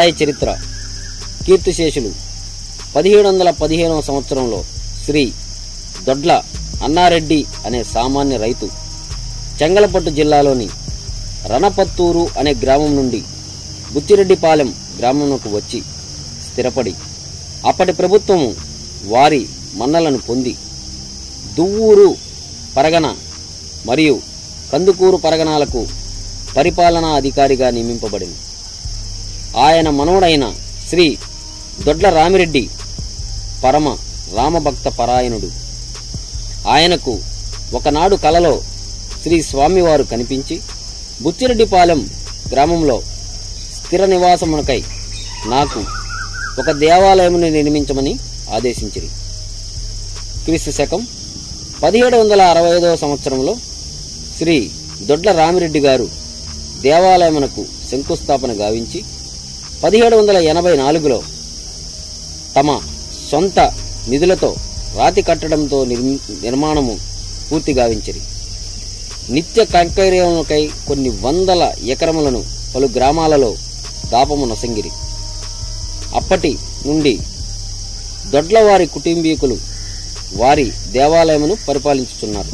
ఆలయ చరిత్ర కీర్తిశేషులు పదిహేడు వందల పదిహేనవ సంవత్సరంలో శ్రీ దొడ్ల అన్నారెడ్డి అనే సామాన్య రైతు చెంగలపట్టు జిల్లాలోని రణపత్తూరు అనే గ్రామం నుండి బుచ్చిరెడ్డిపాలెం గ్రామంలోకి వచ్చి స్థిరపడి అప్పటి ప్రభుత్వము వారి మన్నలను పొంది దువ్వూరు పరగన మరియు కందుకూరు పరగణాలకు పరిపాలనా అధికారిగా నియమింపబడింది ఆయన మనవడైన శ్రీ దొడ్ల రామిరెడ్డి పరమ రామభక్త పరాయణుడు ఆయనకు ఒకనాడు కలలో శ్రీ స్వామివారు కనిపించి బుచ్చిరెడ్డిపాలెం గ్రామంలో స్థిర నివాసమునకై నాకు ఒక దేవాలయముని నిర్మించమని ఆదేశించిరి క్రీస్తు శకం పదిహేడు వందల అరవై ఐదవ సంవత్సరంలో శ్రీ దొడ్ల రామిరెడ్డి గారు దేవాలయమునకు శంకుస్థాపన గావించి పదిహేడు వందల ఎనభై నాలుగులో తమ సొంత నిధులతో రాతి కట్టడంతో నిర్మి నిర్మాణము పూర్తి గావించిరి నిత్య కైంకర్యములకై కొన్ని వందల ఎకరములను పలు గ్రామాలలో దాపము నొసంగిరి అప్పటి నుండి దొడ్లవారి కుటుంబీకులు వారి దేవాలయమును పరిపాలించుచున్నారు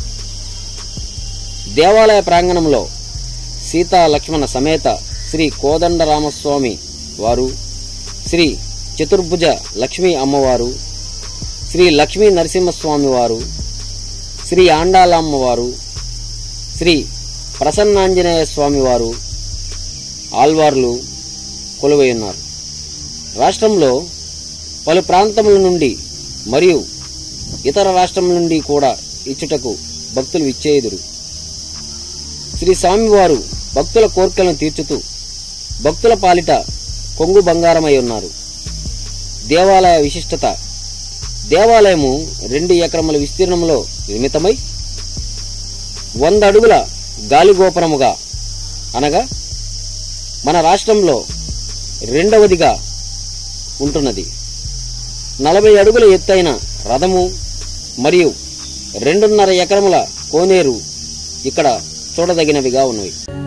దేవాలయ ప్రాంగణంలో సీతా లక్ష్మణ సమేత శ్రీ కోదండరామస్వామి వారు శ్రీ చతుర్భుజ లక్ష్మీ అమ్మవారు శ్రీ లక్ష్మీ నరసింహస్వామి వారు శ్రీ ఆండాలమ్మ వారు శ్రీ ప్రసన్నాంజనేయ స్వామి వారు ఆల్వార్లు కొలువై ఉన్నారు రాష్ట్రంలో పలు ప్రాంతముల నుండి మరియు ఇతర రాష్ట్రముల నుండి కూడా ఇచ్చుటకు భక్తులు విచ్చేయుదురు శ్రీ స్వామివారు భక్తుల కోర్కెలను తీర్చుతూ భక్తుల పాలిట కొంగు బంగారమై ఉన్నారు దేవాలయ విశిష్టత దేవాలయము రెండు ఎకరముల విస్తీర్ణంలో నిర్మితమై వంద అడుగుల గాలిగోపురముగా అనగా మన రాష్ట్రంలో రెండవదిగా ఉంటున్నది నలభై అడుగుల ఎత్తైన రథము మరియు రెండున్నర ఎకరముల కోనేరు ఇక్కడ చూడదగినవిగా ఉన్నవి